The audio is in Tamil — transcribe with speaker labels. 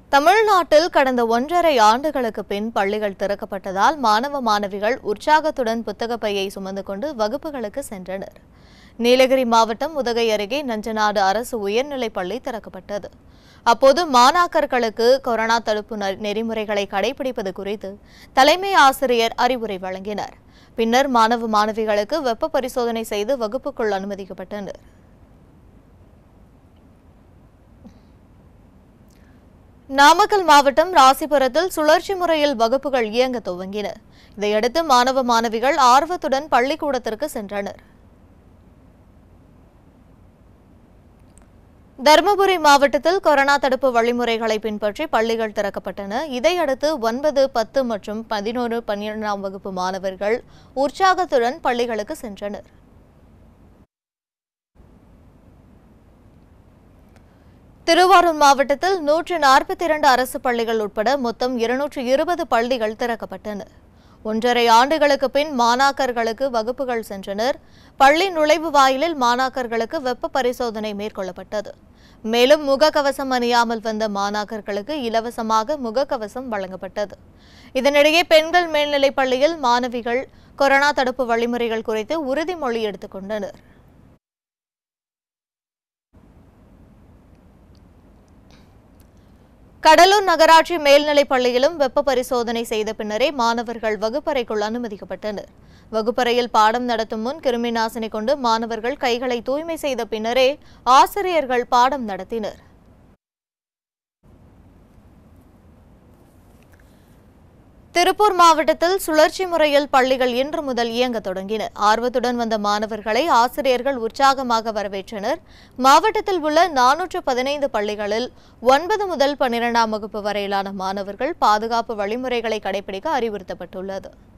Speaker 1: தமிழ்நாட்டில் கடந்த ஒன்றரை ஆண்டுகளுக்கு பின் பள்ளிகள் திறக்கப்பட்டதால் மாணவ மாணவிகள் உற்சாகத்துடன் புத்தகப் பையை சுமந்து கொண்டு வகுப்புகளுக்கு சென்றனர் நீலகிரி மாவட்டம் உதகை அருகே நஞ்சநாடு அரசு உயர்நிலைப் பள்ளி திறக்கப்பட்டது அப்போது மாணாக்கர்களுக்கு கொரோனா தடுப்பு நெ- நெறிமுறைகளை கடைபிடிப்பது குறித்து தலைமை ஆசிரியர் அறிவுரை வழங்கினார் பின்னர் மாணவ மாணவிகளுக்கு வெப்ப பரிசோதனை செய்து வகுப்புக்குள் அனுமதிக்கப்பட்டனர் நாமக்கல் மாவட்டம் ராசிபுரத்தில் சுழற்சி முறையில் வகுப்புகள் இயங்க துவங்கின இதையடுத்து மாணவ மாணவிகள் ஆர்வத்துடன் பள்ளிக்கூடத்திற்கு சென்றனர் தருமபுரி மாவட்டத்தில் கொரோனா தடுப்பு வழிமுறைகளை பின்பற்றி பள்ளிகள் திறக்கப்பட்டன இதையடுத்து ஒன்பது பத்து மற்றும் பதினோரு பன்னிரெண்டாம் வகுப்பு மாணவர்கள் உற்சாகத்துடன் பள்ளிகளுக்கு சென்றனர் திருவாரூர் மாவட்டத்தில் நூற்று நாற்பத்தி இரண்டு அரசு பள்ளிகள் உட்பட மொத்தம் இருநூற்று இருபது பள்ளிகள் திறக்கப்பட்டன ஒன்றரை ஆண்டுகளுக்கு பின் மாணாக்கர்களுக்கு வகுப்புகள் சென்றனர் பள்ளி நுழைவு வாயிலில் மாணாக்கர்களுக்கு வெப்ப பரிசோதனை மேற்கொள்ளப்பட்டது மேலும் முகக்கவசம் அணியாமல் வந்த மாணாக்கர்களுக்கு இலவசமாக முகக்கவசம் வழங்கப்பட்டது இதனிடையே பெண்கள் மேல்நிலைப் பள்ளியில் மாணவிகள் கொரோனா தடுப்பு வழிமுறைகள் குறித்து உறுதிமொழி எடுத்துக்கொண்டனர் கடலூர் நகராட்சி மேல்நிலைப் பள்ளியிலும் வெப்ப பரிசோதனை செய்த பின்னரே மாணவர்கள் வகுப்பறைக்குள் அனுமதிக்கப்பட்டனர் வகுப்பறையில் பாடம் நடத்தும் முன் கிருமி நாசினி கொண்டு மாணவர்கள் கைகளை தூய்மை செய்த பின்னரே ஆசிரியர்கள் பாடம் நடத்தினர் திருப்பூர் மாவட்டத்தில் சுழற்சி முறையில் பள்ளிகள் இன்று முதல் இயங்க தொடங்கின ஆர்வத்துடன் வந்த மாணவர்களை ஆசிரியர்கள் உற்சாகமாக வரவேற்றனர் மாவட்டத்தில் உள்ள நானூற்று பதினைந்து பள்ளிகளில் ஒன்பது முதல் பன்னிரெண்டாம் வகுப்பு வரையிலான மாணவர்கள் பாதுகாப்பு வழிமுறைகளை கடைபிடிக்க அறிவுறுத்தப்பட்டுள்ளது